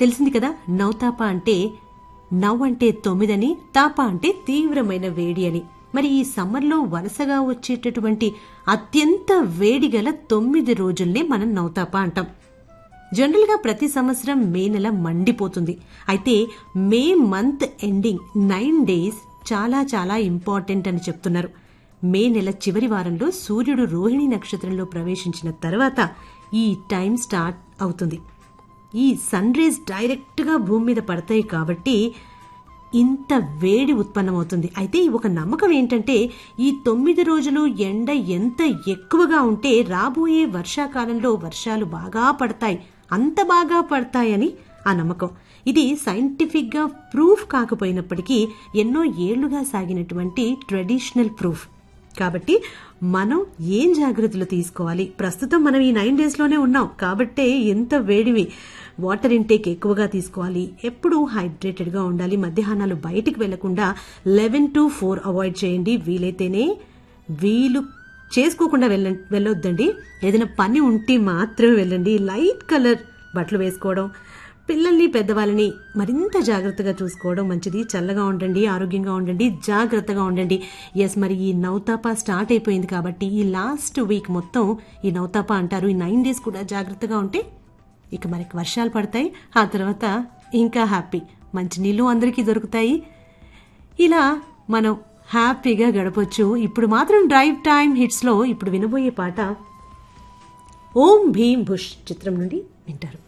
తెలిసింది కదా నౌతాప అంటే నవ్ అంటే తొమ్మిదని తాప అంటే తీవ్రమైన వేడి అని మరి ఈ సమ్మర్లో వరుసగా వచ్చేటటువంటి అత్యంత వేడి గల తొమ్మిది రోజుల్నే మనం నౌతాప అంటాం జనరల్ గా ప్రతి సంవత్సరం మే నెల మండిపోతుంది అయితే May month ending nine days చాలా చాలా ఇంపార్టెంట్ అని చెప్తున్నారు మే నెల చివరి వారంలో సూర్యుడు రోహిణి నక్షత్రంలో ప్రవేశించిన తర్వాత ఈ టైం స్టార్ట్ అవుతుంది ఈ సన్ రేస్ డైరెక్ట్ గా భూమి మీద పడతాయి కాబట్టి ఇంత వేడి ఉత్పన్నమవుతుంది అయితే ఒక నమ్మకం ఏంటంటే ఈ తొమ్మిది రోజులు ఎండ ఎంత ఎక్కువగా ఉంటే రాబోయే వర్షాకాలంలో వర్షాలు బాగా పడతాయి అంత బాగా పడతాయని ఆ నమ్మకం ఇది సైంటిఫిక్ గా ప్రూఫ్ కాకపోయినప్పటికీ ఎన్నో ఏళ్లుగా సాగినటువంటి ట్రెడిషనల్ ప్రూఫ్ కాబట్టి మనం ఏం జాగ్రత్తలు తీసుకోవాలి ప్రస్తుతం మనం ఈ నైన్ డేస్ లోనే ఉన్నాం కాబట్టే ఎంత వేడివి వాటర్ ఇంటేక్ ఎక్కువగా తీసుకోవాలి ఎప్పుడూ హైడ్రేటెడ్ గా ఉండాలి మధ్యాహ్నాలు బయటికి వెళ్లకుండా లెవెన్ టు ఫోర్ అవాయిడ్ చేయండి వీలైతేనే వీలు చేసుకోకుండా వెళ్ళ వెళ్ళొద్దండి ఏదైనా పని ఉంటే మాత్రమే వెళ్ళండి లైట్ కలర్ బట్టలు వేసుకోవడం పిల్లల్ని పెద్దవాళ్ళని మరింత జాగ్రత్తగా చూసుకోవడం మంచిది చల్లగా ఉండండి ఆరోగ్యంగా ఉండండి జాగ్రత్తగా ఉండండి ఎస్ మరి ఈ నౌతాపా స్టార్ట్ అయిపోయింది కాబట్టి ఈ లాస్ట్ వీక్ మొత్తం ఈ నౌతాపా అంటారు ఈ నైన్ డేస్ కూడా జాగ్రత్తగా ఉంటే ఇక మనకి వర్షాలు పడతాయి ఆ తర్వాత ఇంకా హ్యాపీ మంచి నీళ్ళు అందరికీ దొరుకుతాయి ఇలా మనం హ్యాపీగా గడపొచ్చు ఇప్పుడు మాత్రం డ్రైవ్ టైం హిట్స్లో ఇప్పుడు వినబోయే పాట ఓం భీమ్ బుష్ చిత్రం నుండి వింటారు